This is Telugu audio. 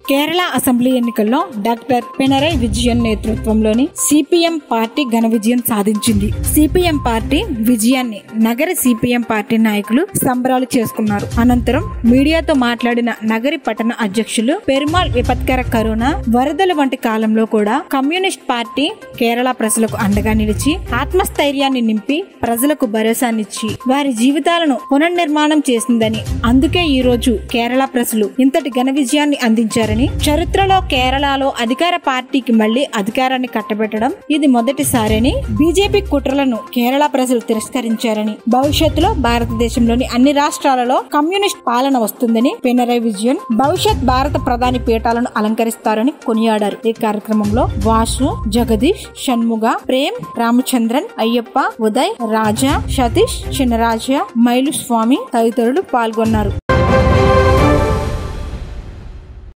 కేరళ అసెంబ్లీ ఎన్నికల్లో డాక్టర్ పినరై విజయన్ నేతృత్వంలోని సిపిఎం పార్టీ ఘన విజయం సాధించింది సిపిఎం పార్టీ విజయాన్ని నగర సిపిఎం పార్టీ నాయకులు సంబరాలు చేసుకున్నారు అనంతరం మీడియాతో మాట్లాడిన నగరి పట్టణ అధ్యక్షులు పెరుమాల్ విపత్కర కరోనా వరదల వంటి కాలంలో కూడా కమ్యూనిస్ట్ పార్టీ కేరళ ప్రజలకు అండగా నిలిచి ఆత్మస్థైర్యాన్ని నింపి ప్రజలకు భరోసానిచ్చి వారి జీవితాలను పునర్నిర్మాణం చేసిందని అందుకే ఈ రోజు కేరళ ప్రజలు ఇంతటి ఘన విజయాన్ని అందించారని చరిత్రలో కేరళలో అధికార పార్టీకి మళ్లీ అధికారాన్ని కట్టబెట్టడం ఇది మొదటిసారని బీజేపీ కుట్రలను కేరళ ప్రజలు తిరస్కరించారని భవిష్యత్తులో భారతదేశంలోని అన్ని రాష్ట్రాలలో కమ్యూనిస్ట్ పాలన వస్తుందని పినరై విజయన్ భవిష్యత్ భారత ప్రధాని పీఠాలను అలంకరిస్తారని కొనియాడారు ఈ కార్యక్రమంలో వాసు జగదీష్ షణ్ముగ ప్రేమ్ రామచంద్రన్ అయ్యప్ప ఉదయ్ రాజా సతీష్ చిన్నరాజ మైలు స్వామి తదితరులు పాల్గొన్నారు